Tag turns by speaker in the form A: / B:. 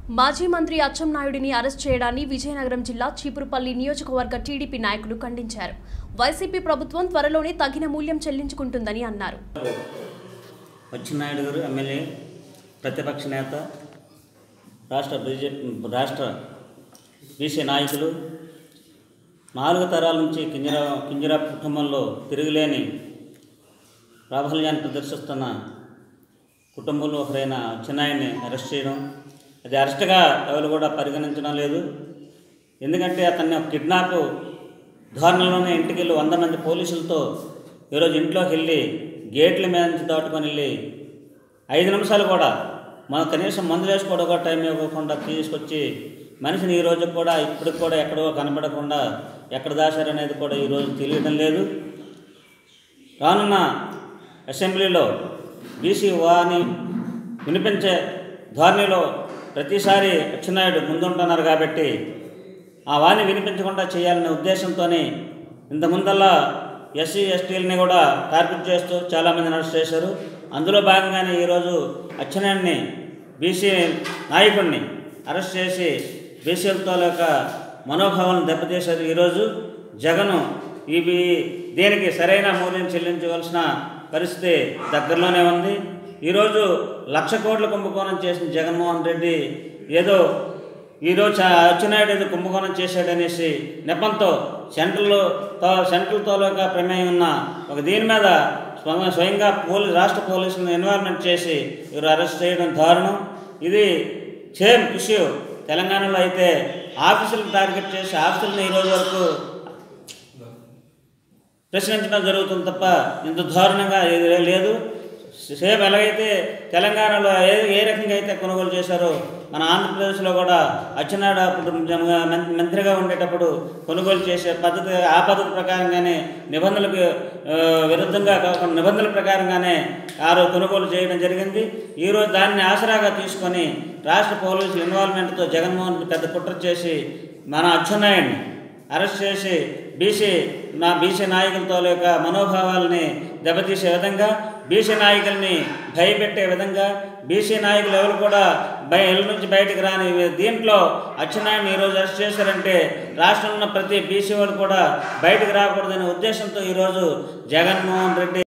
A: మాజీ మంత్రి అచ్చెన్నాయుడిని అరెస్ట్ చేయడాన్ని విజయనగరం జిల్లా చీపురుపల్లి నియోజకవర్గ టీడీపీ నాయకులు ఖండించారు వైసీపీ ప్రభుత్వం త్వరలోనే తగిన మూల్యం చెల్లించుకుంటుందని అన్నారు
B: అచ్చెన్నాయుడు గారు ఎమ్మెల్యే ప్రతిపక్ష నేత రాష్ట్ర బీజేపీ రాష్ట్ర బీసీ నాయకులు నాలుగు తరాల నుంచి కింజరా కింజరా కుటుంబంలో తిరుగులేని ప్రాబల్యాన్ని ప్రదర్శిస్తున్న కుటుంబంలో ఒకరైన అచ్చెన్నాయుడిని అరెస్ట్ చేయడం అది అరెస్ట్గా ఎవరు కూడా పరిగణించడం లేదు ఎందుకంటే అతన్ని ఒక కిడ్నాప్ ధోరణిలోనే ఇంటికి వెళ్ళి వంద మంది పోలీసులతో ఈరోజు ఇంట్లోకి వెళ్ళి గేట్ల మీద నుంచి దాటుకొని వెళ్ళి ఐదు నిమిషాలు కూడా మనం కనీసం మందులు వేసుకోవడం కూడా టైం ఇవ్వకుండా తీసుకొచ్చి మనిషిని ఈ రోజు కూడా ఇప్పటికి కూడా ఎక్కడో కనపడకుండా ఎక్కడ దాచారనేది కూడా ఈరోజు తెలియడం లేదు రానున్న అసెంబ్లీలో బీసీ వాని వినిపించే ధోరణిలో ప్రతిసారి అచ్చెన్నాయుడు ముందుంటున్నారు కాబట్టి ఆ వాణి వినిపించకుండా చేయాలనే ఉద్దేశంతోనే ఇంతకుముందల్లా ఎస్సీ ఎస్టీలని కూడా టార్గెట్ చేస్తూ చాలామందిని అరెస్ట్ చేశారు అందులో భాగంగానే ఈరోజు అచ్చెన్నాయుడిని బీసీ నాయకుడిని అరెస్ట్ చేసి బీసీలతో యొక్క మనోభావాలను దెబ్బతీశారు ఈరోజు జగను ఇవి దీనికి సరైన మూల్యం చెల్లించవలసిన పరిస్థితి దగ్గరలోనే ఉంది ఈరోజు లక్ష కోట్ల కుంభకోణం చేసిన జగన్మోహన్ రెడ్డి ఏదో ఈరోజు చ- అచ్చెన్నాయుడు ఏదో కుంభకోణం చేశాడనేసి నెపంతో సెంట్రల్లో తో సెంట్రల్ తాలూకా ప్రమేయం ఉన్న ఒక దీని మీద స్వ- స్వయంగా పోలీస్ రాష్ట్ర పోలీసులను ఇన్వాల్వ్మెంట్ చేసి ఇವರು అరెస్ట్ చేయడం దారుణం ఇది సేమ్ ఇష్యూ తెలంగాణలో అయితే ఆఫీసులను టార్గెట్ చేసి ఆఫీసులను ఈ రోజు వరకు ప్రశ్నించడం జరుగుతుంది తప్ప ఇంత దారుణంగా ఏది లేదు సేమ్ ఎలాగైతే తెలంగాణలో ఏ ఏ రకంగా అయితే కొనుగోలు చేశారో మన ఆంధ్రప్రదేశ్లో కూడా అచ్చెన్నాయుడు అప్పుడు జమ- మం- మంత్రిగా ఉండేటప్పుడు కొనుగోలు చేసే పద్ధతి ఆ పద్ధతి ప్రకారంగానే నిబంధనలకు ఆ, విరుద్ధంగా కాకుండా నిబంధనల ప్రకారంగానే ఆ రోజు కొనుగోలు చేయడం జరిగింది ఈరోజు దాన్ని ఆసరాగా తీసుకొని రాష్ట్ర పోలీసుల ఇన్వాల్వ్మెంట్తో జగన్మోహన్ రెడ్డి పెద్ద కుట్ర చేసి మన అచ్చెన్నాయుడిని అరెస్ట్ చేసి బీసీ నా బీసీ నాయకులతో యొక్క మనోభావాలని దెబ్బతీసే విధంగా బీసీ నాయకుల్ని భయపెట్టే విధంగా బీసీ నాయకులు ఎవరు కూడా భయ ఇళ్ళ నుంచి బయటకు రాని దీంట్లో అచ్చెన్నాయుడిని ఈరోజు అరెస్ట్ చేశారంటే రాష్ట్రంలో ఉన్న ప్రతి బీసీ వాడు కూడా బయటకు రాకూడదనే ఉద్దేశంతో ఈరోజు జగన్మోహన్ రెడ్డి